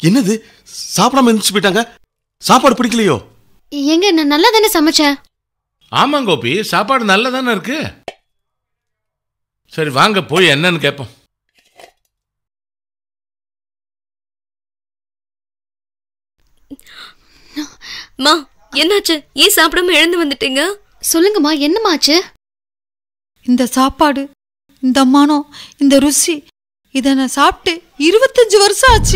என்னது சாப்பிடாம எந்திரிச்சு போயிட்டாங்க சாப்பாடு பிடிக்கலையோ எங்க நான் நல்லா தானே சமைச்சேன் ஆமாம் கோபி சாப்பாடு நல்லா தானே இருக்கு சரி வாங்க போய் என்னன்னு கேட்போம் மா என்னாச்சு ஏன் சாப்பிடாம எழுந்து வந்துட்டீங்க சொல்லுங்கம்மா என்னமாச்சு இந்த சாப்பாடு இந்த மனம் இந்த ருசி இதை நான் சாப்பிட்டு இருபத்தஞ்சு வருஷம் ஆச்சு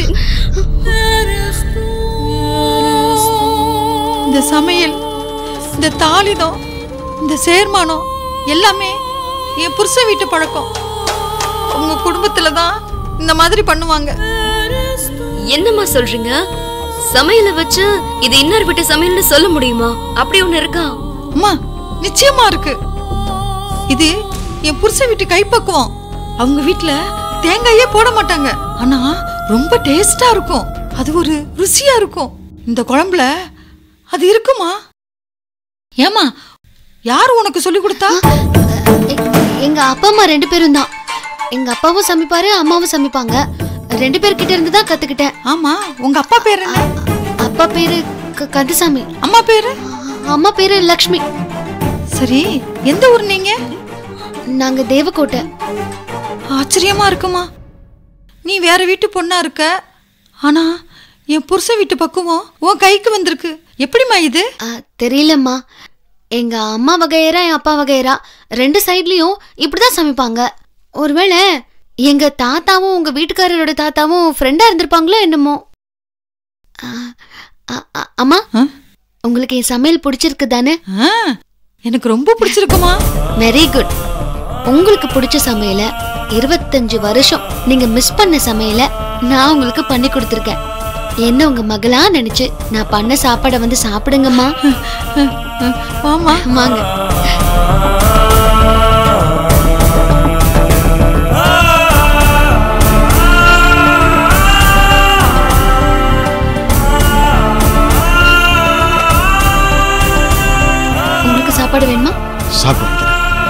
இந்த சமையல் இந்த தாளிதம் இந்த சேர்மானம் எல்லாமே என் புருஷன் வீட்டு பழக்கம் உங்க குடும்பத்துல தான் இந்த மாதிரி பண்ணுவாங்க என்னம்மா சொல்றீங்க சமையல வச்சு இது இன்னொரு வீட்டு சமையல்னு சொல்ல முடியுமா அப்படி ஒண்ணு இருக்கா அம்மா நிச்சயமா இருக்கு இது என் புருஷன் வீட்டு கைப்பக்குவம் அவங்க வீட்ல தேங்காயே போட மாட்டாங்க ஆனா ரொம்ப டேஸ்டா இருக்கும் அது ஒரு ருசியா இருக்கும் இந்த குழம்புல அது இருக்குமா ஏமா யார் உனக்கு சொல்லி கொடுத்தா எ- எங்க அப்பா அம்மா ரெண்டு பேரும் தான் எங்க அப்பாவும் சமைப்பாரு அம்மாவும் சமைப்பாங்க ரெண்டு பேர்கிட்ட இருந்து தான் கத்துக்கிட்டேன் ஆமா உங்க அப்பா பேர் என்ன அப்பா பேரு க- கந்தசாமி அம்மா பேரு அம்மா பேரு லக்ஷ்மி சரி எந்த ஊர் நீங்க நாங்க தேவக்கோட்டை ஆச்சரியமா இருக்குமா நீ வேற வீட்டு பொண்ணா இருக்க ஆனா என் புருஷன் வீட்டு பக்குவம் உன் கைக்கு வந்திருக்கு எப்படிம்மா இது ஆ, தெரியலம்மா எங்க அம்மா வகையரா என் அப்பா வகையரா ரெண்டு சைட்லயும் இப்படிதான் சமைப்பாங்க ஒருவேளை எங்க தாத்தாவும் உங்க வீட்டுக்காரரோட தாத்தாவும் ஃப்ரெண்டா இருந்திருப்பாங்களோ என்னமோ ஆ, ஆ, ஆ, அம்மா ஆ? உங்களுக்கு என் சமையல் பிடிச்சிருக்கு தானே ஆ, எனக்கு ரொம்ப பிடிச்சிருக்குமா வெரி குட் உங்களுக்கு பிடிச்ச சமையல இருபத்தஞ்சு வருஷம் நீங்க மிஸ் பண்ண சமையல நான் உங்களுக்கு பண்ணி கொடுத்துருக்கேன் என்ன உங்க மகளா நினைச்சு நான் பண்ண சாப்பாடை வந்து சாப்பிடுங்கம்மா வாமா வாங்க உங்களுக்கு சாப்பாடு வேணுமா சாப்பிட வைக்கிறேன்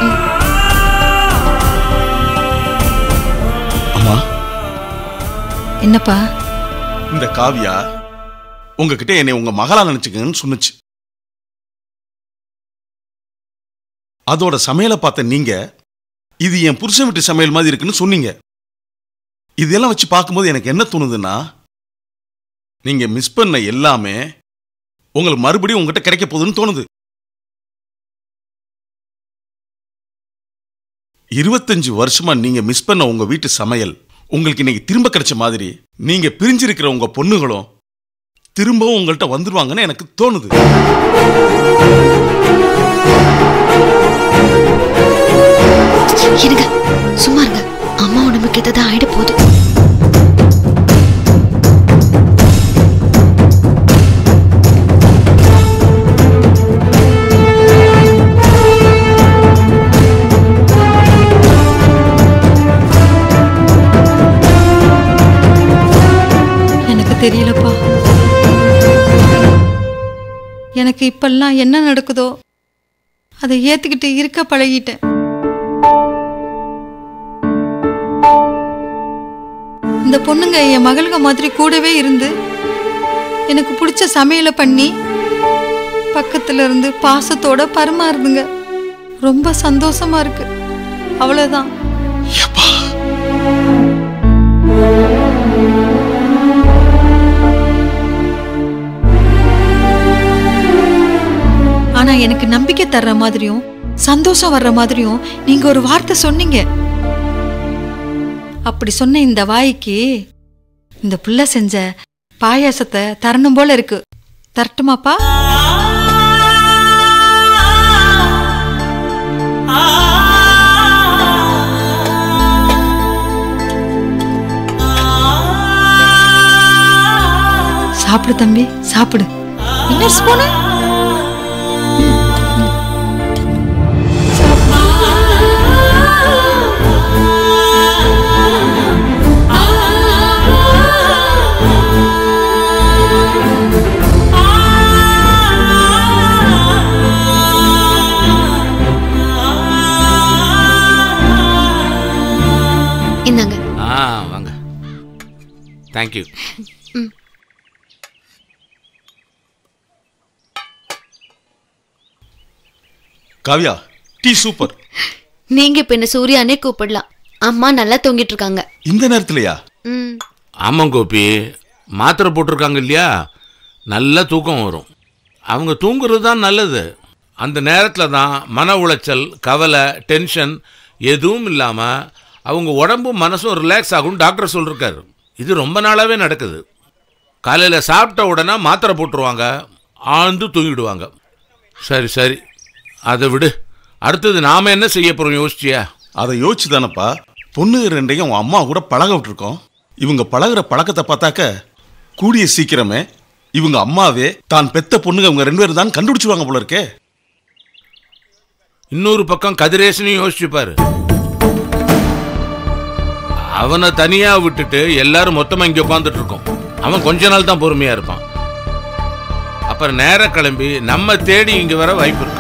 அம்மா என்னப்பா இந்த காவியா உங்ககிட்ட என்னை உங்க மகளா நினைச்சுக்கங்கன்னு சொன்னுச்சு அதோட சமையலை பார்த்த நீங்க இது என் புருஷன் வீட்டு சமையல் மாதிரி இருக்குன்னு சொன்னீங்க இதெல்லாம் வச்சு பார்க்கும்போது எனக்கு என்ன தோணுதுன்னா நீங்க மிஸ் பண்ண எல்லாமே உங்களுக்கு மறுபடியும் உங்ககிட்ட கிடைக்க போகுதுன்னு தோணுது இருபத்தஞ்சு வருஷமா நீங்க மிஸ் பண்ண உங்க வீட்டு சமையல் உங்களுக்கு இன்னைக்கு திரும்ப கிடைச்ச மாதிரி நீங்க பிரிஞ்சிருக்கிற உங்க பொண்ணுகளும் திரும்பவும் உங்கள்கிட்ட வந்துருவாங்கன்னு எனக்கு தோணுது இருங்க சும்மா இருங்க அம்மா உடம்புக்கு ஏதாவது ஆயிட போகுது எனக்கு தெரியலப்பா எனக்கு இப்பெல்லாம் என்ன நடக்குதோ அதை ஏத்துக்கிட்டு இருக்க பழகிட்டேன் இந்த பொண்ணுங்க என் மகளுங்க மாதிரி கூடவே இருந்து எனக்கு பிடிச்ச சமையலை பண்ணி பக்கத்துல இருந்து பாசத்தோட பரிமாறுதுங்க ரொம்ப சந்தோஷமா இருக்கு அவ்வளவுதான் எப்பா ஆனா எனக்கு நம்பிக்கை தர்ற மாதிரியும் சந்தோஷம் வர்ற மாதிரியும் நீங்க ஒரு வார்த்தை சொன்னீங்க அப்படி சொன்ன இந்த வாய்க்கு இந்த புள்ள செஞ்ச பாயாசத்தை தரணும் போல இருக்கு தரட்டுமாப்பா சாப்பிடு தம்பி சாப்பிடு இன்னொரு ஸ்பூனு இந்தாங்க ஆ வாங்க தேங்க்யூ காவியா டீ சூப்பர் நீங்க இப்ப என்ன சூர்யானே கூப்பிடலாம் அம்மா நல்லா தூங்கிட்டு இருக்காங்க இந்த நேரத்துலயா ம் ஆமாம் கோபி மாத்திரை போட்டிருக்காங்க இல்லையா நல்ல தூக்கம் வரும் அவங்க தூங்குறது தான் நல்லது அந்த நேரத்தில் தான் மன உளைச்சல் கவலை டென்ஷன் எதுவும் இல்லாமல் அவங்க உடம்பும் மனசும் ரிலாக்ஸ் ஆகும்னு டாக்டர் சொல்லியிருக்காரு இது ரொம்ப நாளாகவே நடக்குது காலையில் சாப்பிட்ட உடனே மாத்திரை போட்டுருவாங்க ஆழ்ந்து தூங்கிடுவாங்க சரி சரி அதை விடு அடுத்தது நாம் என்ன செய்ய போகிறோம் யோசிச்சியா அதை யோசிச்சு தானப்பா பொண்ணுங்க ரெண்டையும் உன் அம்மா கூட பழக விட்டுருக்கோம் இவங்க பழகுற பழக்கத்தை பார்த்தாக்க கூடிய சீக்கிரமே இவங்க அம்மாவே தான் பெத்த பொண்ணுங்க இவங்க ரெண்டு பேரும் தான் கண்டுபிடிச்சிருவாங்க போல இருக்கே இன்னொரு பக்கம் கதிரேசனையும் யோசிச்சு பாரு அவனை தனியா விட்டுட்டு எல்லாரும் மொத்தமா இங்க உட்காந்துட்டு இருக்கோம் அவன் கொஞ்ச நாள் தான் பொறுமையா இருப்பான் அப்புறம் நேர கிளம்பி நம்ம தேடி இங்க வர வாய்ப்பு இருக்கு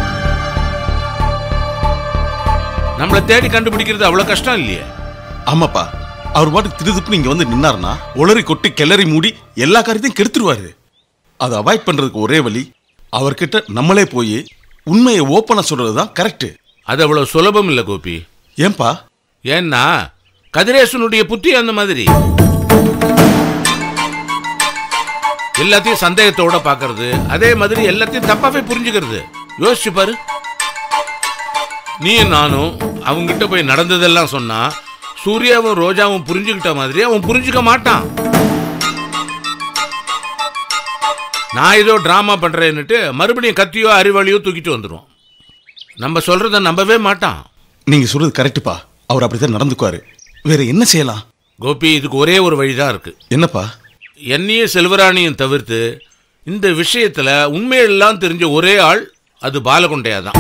நம்மளை தேடி கண்டுபிடிக்கிறது அவ்வளவு கஷ்டம் இல்லையே ஆமாப்பா அவர் பாட்டுக்கு திருதுப்புன்னு இங்க வந்து நின்னாருன்னா உளறி கொட்டி கிளறி மூடி எல்லா காரியத்தையும் கெடுத்துருவாரு அதை அவாய்ட் பண்றதுக்கு ஒரே வழி அவர்கிட்ட நம்மளே போய் உண்மையை ஓப்பனா சொல்றது தான் கரெக்ட் அது அவ்வளவு சுலபம் இல்லை கோபி ஏன்பா ஏன்னா கதிரேசனுடைய புத்தி அந்த மாதிரி எல்லாத்தையும் சந்தேகத்தோட பார்க்கிறது அதே மாதிரி எல்லாத்தையும் தப்பாவே புரிஞ்சுக்கிறது யோசிச்சு பாரு நீயும் நானும் அவங்கிட்ட போய் நடந்ததெல்லாம் சொன்னா சூர்யாவும் ரோஜாவும் புரிஞ்சுக்கிட்ட மாதிரி அவன் புரிஞ்சுக்க மாட்டான் நான் ஏதோ டிராமா பண்றேன்னுட்டு மறுபடியும் கத்தியோ அறிவாளியோ தூக்கிட்டு வந்துடுவோம் நம்ம சொல்றத நம்பவே மாட்டான் நீங்க சொல்றது கரெக்டுப்பா அவர் அப்படித்தான் நடந்துக்குவாரு வேற என்ன செய்யலாம் கோபி இதுக்கு ஒரே ஒரு வழிதான் இருக்கு என்னப்பா என்னையும் செல்வராணியும் தவிர்த்து இந்த விஷயத்துல உண்மையெல்லாம் தெரிஞ்ச ஒரே ஆள் அது பாலகுண்டையா தான்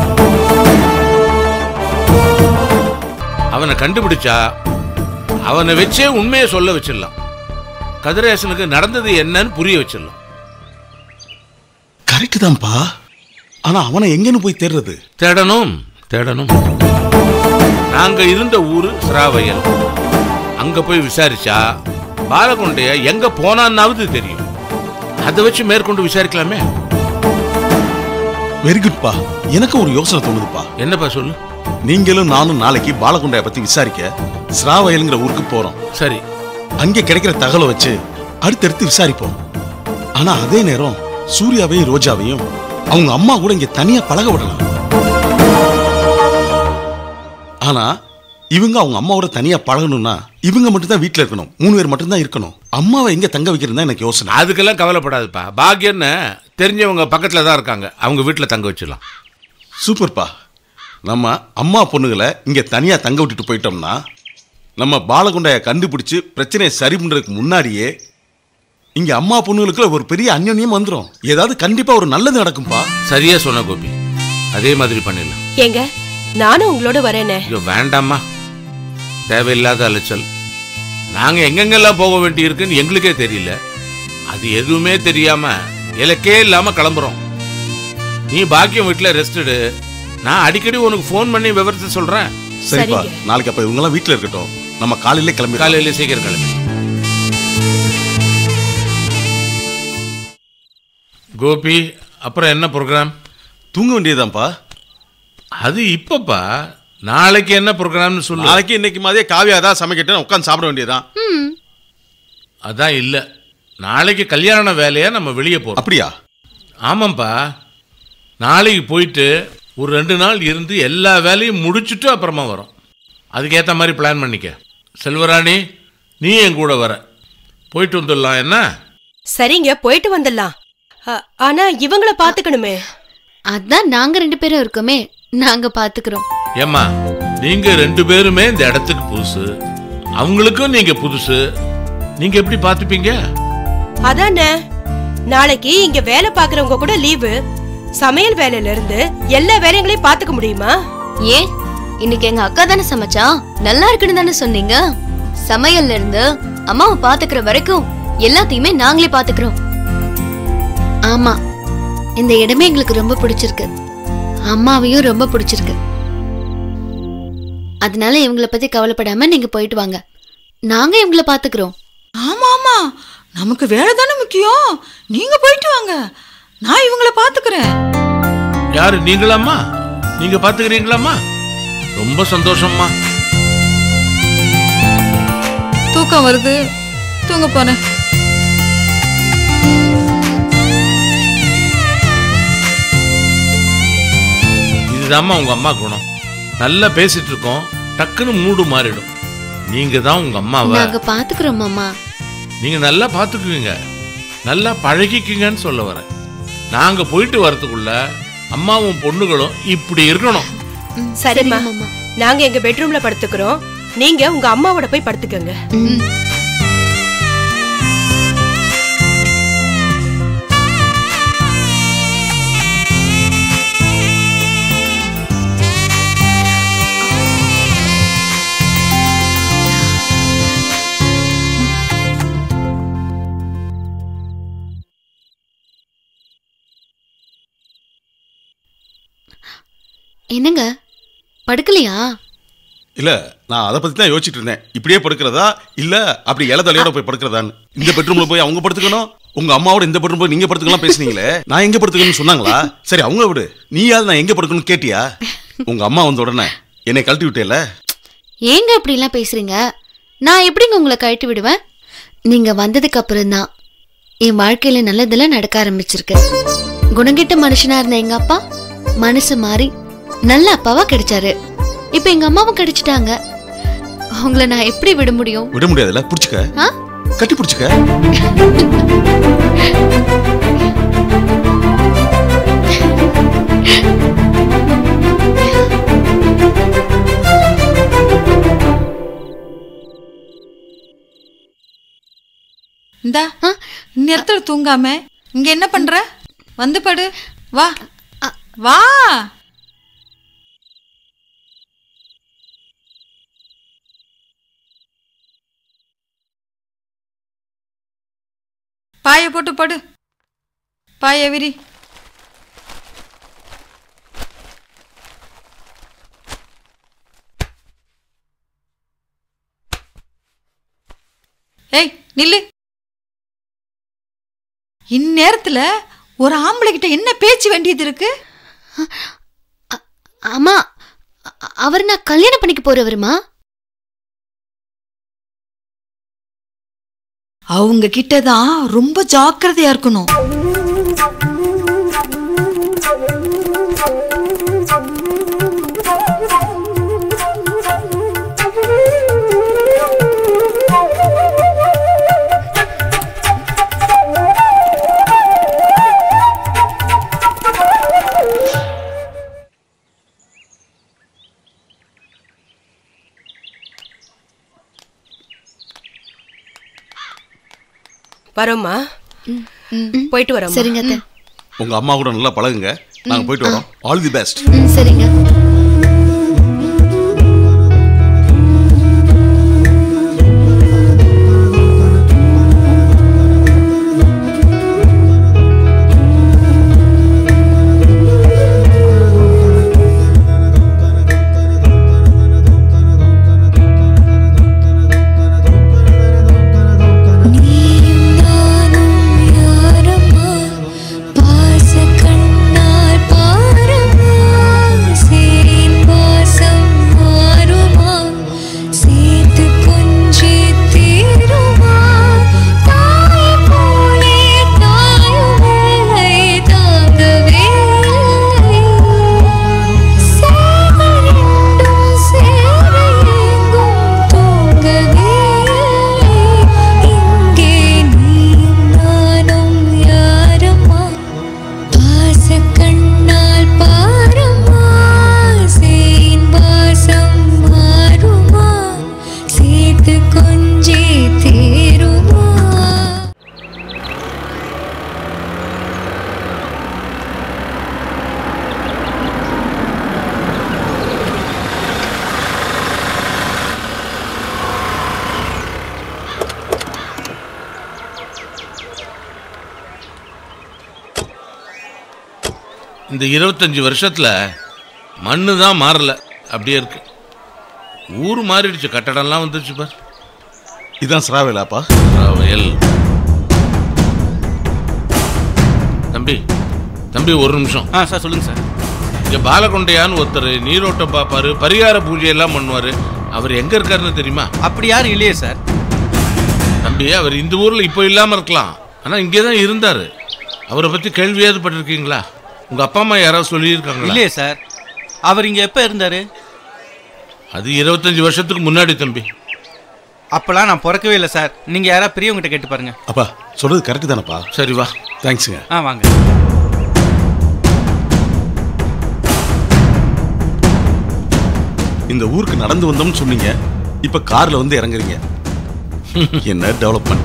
அவனை கண்டுபிடிச்சா அவனை வச்சே உண்மையை சொல்ல வச்சிடலாம் கதிரேசனுக்கு நடந்தது என்னன்னு புரிய வச்சிடலாம் கரெக்டு தான்ப்பா ஆனா அவனை எங்கன்னு போய் தேடுறது தேடணும் தேடணும் நாங்க இருந்த ஊரு சிராவயல் அங்க போய் விசாரிச்சா பாலகுண்டைய எங்க போனான்னாவது தெரியும் அதை வச்சு மேற்கொண்டு விசாரிக்கலாமே வெரி குட்பா எனக்கு ஒரு யோசனை தோணுதுப்பா என்னப்பா சொல்லு நீங்களும் நானும் நாளைக்கு பாலகுண்டைய பத்தி விசாரிக்க ஸ்ராவயலுங்கிற ஊருக்கு போறோம் சரி அங்கே கிடைக்கிற தகவலை வச்சு அடுத்தடுத்து விசாரிப்போம் ஆனா அதே நேரம் சூர்யாவையும் ரோஜாவையும் அவங்க அம்மா கூட இங்க தனியா பழக விடலாம் ஆனா இவங்க அவங்க அம்மாவோட தனியா பழகணும்னா இவங்க மட்டும் தான் வீட்டுல இருக்கணும் மூணு பேர் மட்டும் தான் இருக்கணும் அம்மாவை எங்க தங்க வைக்கிறது தான் எனக்கு யோசனை அதுக்கெல்லாம் கவலைப்படாதுப்பா பாக்யன்னு தெரிஞ்சவங்க பக்கத்துல தான் இருக்காங்க அவங்க வீட்டுல தங்க வச்சிடலாம் சூப்பர்ப்பா நம்ம அம்மா பொண்ணுகளை இங்க தனியா தங்க விட்டுட்டு போயிட்டோம்னா நம்ம பாலகுண்டைய கண்டுபிடிச்சு பிரச்சனையை சரி பண்றதுக்கு முன்னாடியே இங்க அம்மா பொண்ணுகளுக்குள்ள ஒரு பெரிய அந்யோன்யம் வந்துடும் ஏதாவது கண்டிப்பா ஒரு நல்லது நடக்கும்பா சரியா சொன்ன கோபி அதே மாதிரி பண்ணிடலாம் ஏங்க நானும் உங்களோட வரேனே ஐயோ வேண்டாம்மா தேவையில்லாத அலைச்சல் நாங்க எங்கெங்கெல்லாம் போக வேண்டி இருக்குன்னு எங்களுக்கே தெரியல அது எதுவுமே தெரியாம இலக்கே இல்லாம கிளம்புறோம் நீ பாக்கியம் வீட்டுல ரெஸ்ட் எடு நான் அடிக்கடி உனக்கு ஃபோன் பண்ணி விவரத்தை சொல்றேன் சரிப்பா சரிங்க. நாளைக்கு அப்ப இவங்க எல்லாம் வீட்டுல இருக்கட்டும் நம்ம காலையிலே கிளம்பி காலையில சீக்கிரம் கிளம்பி கோபி அப்புறம் என்ன ப்ரோக்ராம் தூங்க வேண்டியதுதான்ப்பா அது இப்பப்பா நாளைக்கு என்ன ப்ரோக்ராம்னு சொல்லு நாளைக்கு இன்னைக்கு மாதிரியே காவியா தான் சமைக்கட்டு உட்காந்து சாப்பிட வேண்டியதுதான் ம் அதான் இல்ல நாளைக்கு கல்யாண வேலையா நம்ம வெளியே போறோம் அப்படியா ஆமாம்ப்பா நாளைக்கு போயிட்டு ஒரு ரெண்டு நாள் இருந்து எல்லா வேலையும் முடிச்சுட்டு அப்புறமா வரோம் அதுக்கேற்ற மாதிரி பிளான் பண்ணிக்க செல்வராணி நீ என் கூட வர போயிட்டு வந்துடலாம் என்ன சரிங்க போயிட்டு வந்துடலாம் அ- ஆனா இவங்கள பாத்துக்கணுமே அதான் நாங்க ரெண்டு பேரும் இருக்கோமே நாங்க பாத்துக்கிறோம் ஏம்மா நீங்க ரெண்டு பேருமே இந்த இடத்துக்கு புதுசு அவங்களுக்கும் நீங்க புதுசு நீங்க எப்படி பார்த்துப்பீங்க அதானே நாளைக்கு இங்க வேலை பாக்குறவங்க கூட லீவு சமையல் வேலையில இருந்து எல்லா வேலைகளையும் பாத்துக்க முடியுமா ஏன் இன்னைக்கு எங்க அக்கா தானே சமைச்சா நல்லா இருக்குன்னு தானே சொன்னீங்க சமையல்ல இருந்து அம்மாவை பாத்துக்கிற வரைக்கும் எல்லாத்தையுமே நாங்களே பாத்துக்கிறோம் ஆமா இந்த இடமே எங்களுக்கு ரொம்ப பிடிச்சிருக்கு அம்மாவையும் ரொம்ப பிடிச்சிருக்கு அதனால இவங்கள பத்தி கவலைப்படாம நீங்க போயிட்டு வாங்க நாங்க இவங்கள பாத்துக்கிறோம் ஆமா ஆமா நமக்கு வேலை தானே முக்கியம் நீங்க போயிட்டு வாங்க நான் இவங்கள பாத்துக்கிறேன் யாரு நீங்களாம்மா நீங்க பாத்துக்கிறீங்களாம்மா ரொம்ப சந்தோஷம்மா தூக்கம் வருது தூங்க போறேன் இதுதாம்மா உங்க அம்மா குணம் நல்லா பேசிட்டு இருக்கோம் டக்குன்னு மூடு மாறிடும் நீங்க தான் உங்க அம்மாவை நாங்க பாத்துக்கிறோம் மாமா நீங்க நல்லா பாத்துக்குவீங்க நல்லா பழகிக்குங்கன்னு சொல்ல வரேன் நாங்க போயிட்டு வரதுக்குள்ள அம்மாவும் பொண்ணுகளும் இப்படி இருக்கணும் சரிம்மா மாமா நாங்க எங்க பெட்ரூம்ல படுத்துக்கிறோம் நீங்க உங்க அம்மாவோட போய் படுத்துக்கங்க ம். என்னங்க படுக்கலையா இல்ல நான் அதை பத்தி தான் யோசிச்சுட்டு இருந்தேன் இப்படியே படுக்கிறதா இல்ல அப்படி இலை தலையோட போய் படுக்கிறதான்னு இந்த பெட்ரூம்ல போய் அவங்க படுத்துக்கணும் உங்க அம்மாவோட இந்த பெட்ரூம் போய் நீங்க படுத்துக்கலாம் பேசுனீங்களே நான் எங்க படுத்துக்கணும்னு சொன்னாங்களா சரி அவங்கள விடு நீயாவது நான் எங்க படுக்கணும்னு கேட்டியா உங்க அம்மா வந்த உடனே என்னை கழட்டி விட்டேல ஏங்க இப்படி எல்லாம் பேசுறீங்க நான் எப்படிங்க உங்களை கழட்டி விடுவேன் நீங்க வந்ததுக்கு அப்புறம் தான் என் வாழ்க்கையில நல்லதெல்லாம் நடக்க ஆரம்பிச்சிருக்கு குணங்கிட்ட மனுஷனா இருந்த எங்க அப்பா மனசு மாறி நல்ல அப்பாவா கிடைச்சாரு இப்ப எங்க அம்மாவும் கிடைச்சிட்டாங்க உங்களை நான் எப்படி விட முடியும் விட முடியாதுல்ல புடிச்சுக்க ஆ? கட்டி புடிச்சுக்க இந்தா நேரத்துல தூங்காம இங்க என்ன பண்ற வந்து படு வா வா பாய போட்டு படு பாய விரி ஏய் நில்லு இந்நேரத்துல ஒரு ஆம்பளை கிட்ட என்ன பேச்சு வேண்டியது இருக்கு அம்மா அ- அவர் நான் கல்யாணம் பண்ணிக்க போறவருமா அவங்க கிட்ட தான் ரொம்ப ஜாக்கிரதையா இருக்கணும் வரோம்மா போயிட்டு வரோம் சரிங்க அத்தை. உங்க அம்மா கூட நல்லா பழகுங்க நாங்க போயிட்டு வரோம் ஆல் தி பெஸ்ட் ம் சரிங்க பாசக்கண்ணால் பாரமா சேரின் வாசம் மாறுமா சேர்த்து கொஞ்சி தீருமா தாய் போலே தாயுமில்லை தாங்கவே சேவரெண்டும் சேர எங்கும் தூங்கவே இங்கே நீயும் நானும் யாரம்மா பாசக்கண்ணால் பாரமா சேன் வாசம் மாறுமா சேர்த்து கொஞ்சி தேருமா இந்த இருபத்தஞ்சு வருஷத்துல மண்ணு தான் மாறல அப்படியே இருக்கு ஊர் மாறிடுச்சு கட்டடம்லாம் வந்துருச்சு பார் இதான் சிராவேலாப்பா வயல் தம்பி தம்பி ஒரு நிமிஷம் ஆ சார் சொல்லுங்க சார் இங்க பாலகொண்டையான்னு ஒருத்தர் நீரோட்டம் பார்ப்பாரு பரிகார பூஜை எல்லாம் பண்ணுவாரு அவர் எங்க இருக்காருன்னு தெரியுமா அப்படி யாரும் இல்லையே சார் தம்பி அவர் இந்த ஊர்ல இப்போ இல்லாம இருக்கலாம் ஆனா இங்கே தான் இருந்தாரு அவரை பத்தி கேள்வியாவது பட்டிருக்கீங்களா உங்க அப்பா அம்மா யாராவது சொல்லியிருக்காங்களா இல்லையே சார் அவர் இங்க எப்ப இருந்தாரு அது இருபத்தஞ்சு வருஷத்துக்கு முன்னாடி தம்பி அப்பெல்லாம் நான் பிறக்கவே இல்லை சார் நீங்க யாராவது பெரியவங்ககிட்ட கேட்டு பாருங்க அப்பா சொல்றது கரெக்ட் தானப்பா சரி வா தேங்க்ஸுங்க ஆ வாங்க இந்த ஊருக்கு நடந்து வந்தோம்னு சொன்னீங்க இப்ப கார்ல வந்து இறங்குறீங்க என்ன டெவலப்மெண்ட்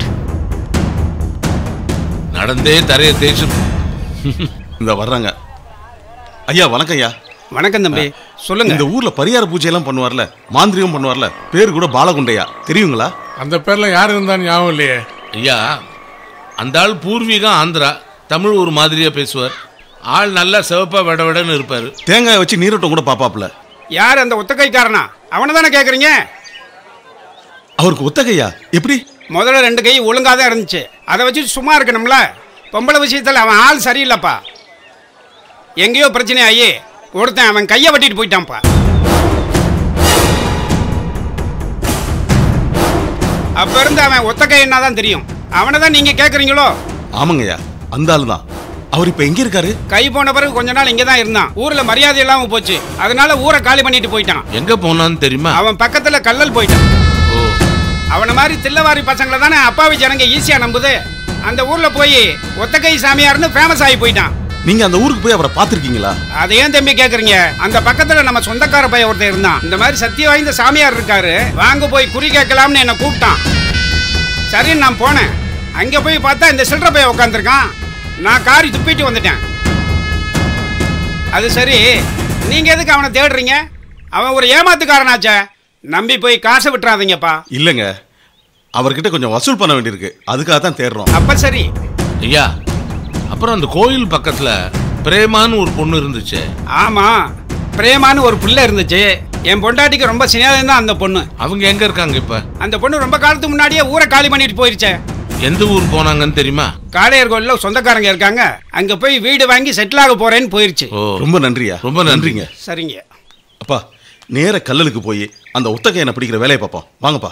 நடந்தே தரைய தேய்ச்சு இந்த வர்றாங்க ஐயா வணக்கம் ஐயா வணக்கம் தம்பி சொல்லுங்க இந்த ஊர்ல பரிகார பூஜை எல்லாம் பண்ணுவார்ல மாந்திரிகம் பண்ணுவார்ல பேர் கூட பாலகுண்டையா தெரியுங்களா அந்த பேர்ல யார் இருந்தான்னு ஞாபகம் இல்லையே ஐயா அந்த ஆள் பூர்வீகம் ஆந்திரா தமிழ் ஒரு மாதிரியா பேசுவார் ஆள் நல்லா சிவப்பா விடவிடன்னு இருப்பாரு தேங்காய் வச்சு நீரோட்டம் கூட பாப்பாப்ல யார் அந்த ஒத்தக்கைக்காரனா அவனை தானே கேட்குறீங்க அவருக்கு ஒத்தகையா எப்படி முதல்ல ரெண்டு கை ஒழுங்காக தான் இருந்துச்சு அதை வச்சு சும்மா இருக்கணும்ல பொம்பளை விஷயத்தில் அவன் ஆள் சரியில்லைப்பா எங்கேயோ பிரச்சனை ஆகி ஒருத்தன் அவன் கையை வெட்டிட்டு போயிட்டான்ப்பா அப்ப இருந்து அவன் ஒத்த கை என்ன தான் தெரியும் அவனை தான் நீங்க கேட்குறீங்களோ ஆமாங்கய்யா அந்த ஆளு தான் அவர் இப்ப எங்க இருக்காரு கை போன பிறகு கொஞ்ச நாள் இங்கே தான் இருந்தான் ஊர்ல மரியாதை இல்லாம போச்சு அதனால ஊரை காலி பண்ணிட்டு போயிட்டான் எங்க போனான்னு தெரியுமா அவன் பக்கத்துல கல்லல் போயிட்டான் ஓ அவன மாதிரி தில்லவாரி பசங்களை தானே அப்பாவி ஜனங்க ஈஸியா நம்புது அந்த ஊர்ல போய் ஒத்தக்கை சாமியார்னு ஃபேமஸ் ஆகி போயிட்டான் நீங்க அந்த ஊருக்கு போய் அவரை பாத்திருக்கீங்களா அதை ஏன் தம்பி கேக்குறீங்க அந்த பக்கத்துல நம்ம சொந்தக்கார பையன் ஒருத்தன் இருந்தான் இந்த மாதிரி சத்திய வாய்ந்த சாமியார் இருக்காரு வாங்க போய் குறி கேட்கலாம்னு என்ன கூப்பிட்டான் சரின்னு நான் போனேன் அங்க போய் பார்த்தா இந்த சில்லற பையன் உட்காந்துருக்கான் நான் காரி துப்பிட்டு வந்துட்டேன் அது சரி நீங்க எதுக்கு அவனை தேடுறீங்க அவன் ஒரு ஏமாத்துக்காரனாச்சே நம்பி போய் காசை விட்டுறாதீங்கப்பா இல்லங்க அவர்கிட்ட கொஞ்சம் வசூல் பண்ண வேண்டியிருக்கு அதுக்காக தான் தேடுறோம் அப்ப சரி ஐயா அப்புறம் அந்த கோயில் பக்கத்துல பிரேமான்னு ஒரு பொண்ணு இருந்துச்சு ஆமா பிரேமான்னு ஒரு பிள்ளை இருந்துச்சு என் பொண்டாட்டிக்கு ரொம்ப சிநேகம் தான் அந்த பொண்ணு அவங்க எங்க இருக்காங்க இப்ப அந்த பொண்ணு ரொம்ப காலத்துக்கு முன்னாடியே ஊரை காலி பண்ணிட்டு போயிருச்சே எந்த ஊர் போனாங்கன்னு தெரியுமா காளையர் கோயில்ல சொந்தக்காரங்க இருக்காங்க அங்க போய் வீடு வாங்கி செட்டில் ஆக போறேன்னு போயிருச்சு ஓ ரொம்ப நன்றியா ரொம்ப நன்றிங்க சரிங்க அப்பா நேர கல்லலுக்கு போய் அந்த ஒத்தகையனை பிடிக்கிற வேலையை பார்ப்போம் வாங்கப்பா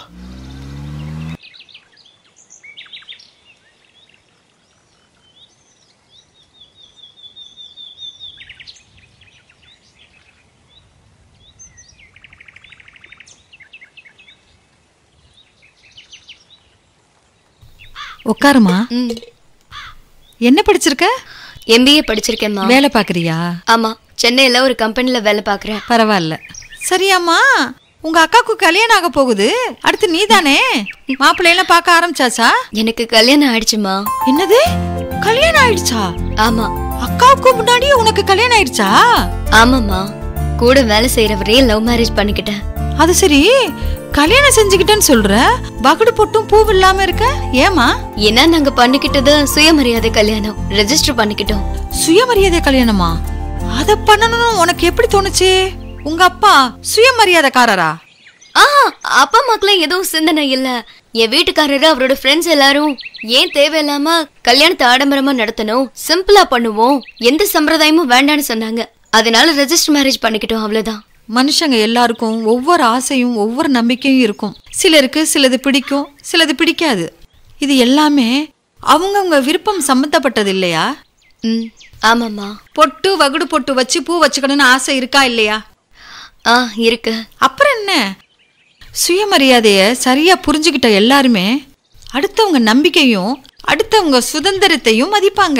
உட்காருமா ம் என்ன படிச்சிருக்க எம்பிஏ படிச்சிருக்கேம்மா வேலை பாக்குறியா ஆமா சென்னையில ஒரு கம்பெனில வேலை பார்க்கறேன் பரவாயில்ல சரியாம்மா உங்க அக்காவுக்கு கல்யாணம் ஆக போகுது அடுத்து நீ தானே மாப்பிள்ளையெல்லாம் பார்க்க ஆரம்பிச்சாச்சா எனக்கு கல்யாணம் ஆயிடுச்சுமா என்னது கல்யாணம் ஆயிடுச்சா ஆமா அக்காவுக்கு முன்னாடியே உனக்கு கல்யாணம் ஆயிடுச்சா ஆமாம்மா கூட வேலை செய்யறவரே லவ் மேரேஜ் பண்ணிக்கிட்டேன் அது சரி கல்யாணம் செஞ்சுக்கிட்டேன்னு சொல்ற பகடு பொட்டும் பூ இல்லாம இருக்க ஏமா ஏன்னா நாங்க பண்ணிக்கிட்டது சுயமரியாதை கல்யாணம் ரெஜிஸ்டர் பண்ணிக்கிட்டோம் சுயமரியாதை கல்யாணமா அத பண்ணணும்னு உனக்கு எப்படி தோணுச்சு உங்க அப்பா சுயமரியாதைக்காரரா ஆ அப்பா அம்மாக்கெல்லாம் எதுவும் சிந்தனை இல்ல என் வீட்டுக்காரரு அவரோட ஃப்ரெண்ட்ஸ் எல்லாரும் ஏன் தேவையில்லாம கல்யாணத்தை ஆடம்பரமா நடத்தணும் சிம்பிளா பண்ணுவோம் எந்த சம்பிரதாயமும் வேண்டாம்னு சொன்னாங்க அதனால ரெஜிஸ்டர் மேரேஜ் பண்ணிக்கிட்டோம் அவ்வளவுதான் மனுஷங்க எல்லாருக்கும் ஒவ்வொரு ஆசையும் ஒவ்வொரு நம்பிக்கையும் இருக்கும் சிலருக்கு சிலது பிடிக்கும் சிலது பிடிக்காது இது எல்லாமே அவங்கவங்க விருப்பம் சம்மந்தப்பட்டது இல்லையா ம் ஆமாம்மா பொட்டு வகுடு பொட்டு வச்சு பூ வச்சுக்கணும்னு ஆசை இருக்கா இல்லையா ஆ இருக்கு அப்புறம் என்ன சுயமரியாதைய சரியா புரிஞ்சுக்கிட்ட எல்லாருமே அடுத்தவங்க நம்பிக்கையும் அடுத்தவங்க சுதந்திரத்தையும் மதிப்பாங்க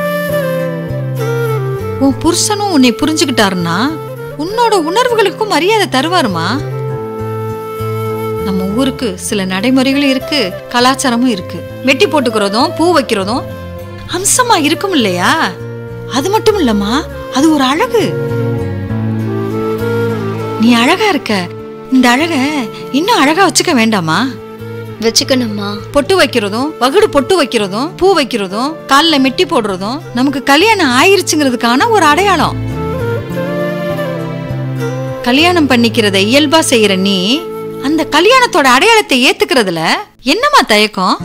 உன் புருஷனும் உன்னை புரிஞ்சுக்கிட்டாருன்னா உன்னோட உணர்வுகளுக்கும் மரியாதை தருவாருமா நம்ம ஊருக்கு சில நடைமுறைகளும் இருக்கு கலாச்சாரமும் இருக்கு வெட்டி போட்டுக்கிறதும் பூ வைக்கிறதும் அம்சமா இருக்கும் இல்லையா அது மட்டும் இல்லம்மா அது ஒரு அழகு நீ அழகா இருக்க இந்த அழக இன்னும் அழகா வச்சுக்க வேண்டாமா வச்சுக்கணும்மா பொட்டு வைக்கிறதும் வகுடு பொட்டு வைக்கிறதும் பூ வைக்கிறதும் கால்ல மெட்டி போடுறதும் நமக்கு கல்யாணம் ஆயிருச்சுங்கிறதுக்கான ஒரு அடையாளம் கல்யாணம் பண்ணிக்கிறத இயல்பா செய்யற நீ அந்த கல்யாணத்தோட அடையாளத்தை ஏத்துக்கிறதுல என்னமா தயக்கம்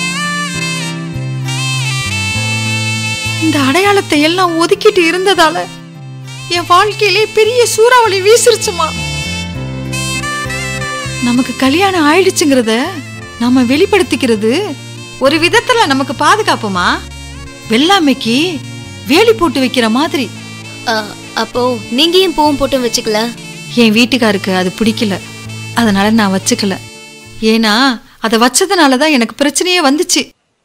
இந்த அடையாளத்தை எல்லாம் ஒதுக்கிட்டு இருந்ததால என் வாழ்க்கையிலே பெரிய சூறாவளி வீசிருச்சுமா நமக்கு கல்யாணம் ஆயிடுச்சுங்கிறத நாம வெளிப்படுத்திக்கிறது ஒரு விதத்துல நமக்கு பாதுகாப்புமா வெள்ளாமைக்கு வேலி போட்டு வைக்கிற மாதிரி ஆ, அப்போ நீங்க ஏன் பூவும் போட்டும் வச்சுக்கல என் வீட்டுக்காருக்கு அது பிடிக்கல அதனால நான் வச்சுக்கல ஏன்னா அதை வச்சதுனால தான் எனக்கு பிரச்சனையே வந்துச்சு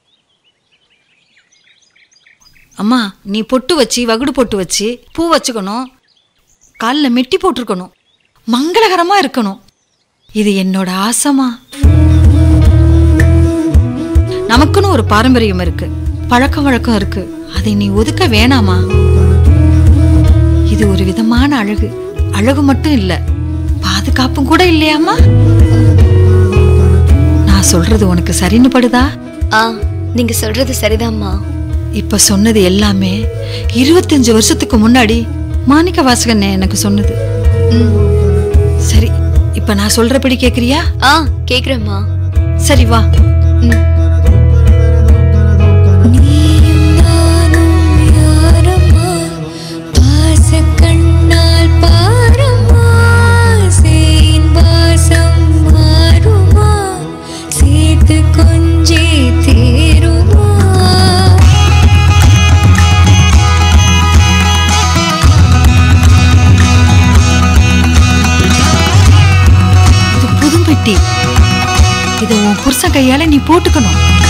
அம்மா நீ பொட்டு வச்சு வகுடு பொட்டு வச்சு பூ வச்சுக்கணும் காலில் மெட்டி போட்டிருக்கணும் மங்களகரமா இருக்கணும் இது என்னோட ஆசைமா நமக்குன்னு ஒரு பாரம்பரியம் இருக்கு பழக்க வழக்கம் இருக்கு அதை நீ ஒதுக்க வேணாமா இது ஒரு விதமான அழகு அழகு மட்டும் இல்ல பாதுகாப்பும் கூட இல்லையாம்மா நான் சொல்றது உனக்கு சரின்னு படுதா ஆ நீங்க சொல்றது சரிதாம்மா இப்ப சொன்னது எல்லாமே இருபத்தஞ்சு வருஷத்துக்கு முன்னாடி மாணிக்க வாசகன் எனக்கு சொன்னது சரி இப்ப நான் சொல்றபடி கேக்குறியா ஆ கேக்குறேம்மா சரி வா யாரம்மா பாசக்கண்ணால் பாரம்மா சேன் வாசம் மாறுமா சேர்த்து கொஞ்சே தேருமா இது புதும்பெட்டி இதை உன் புருஷன் கையால நீ போட்டுக்கணும்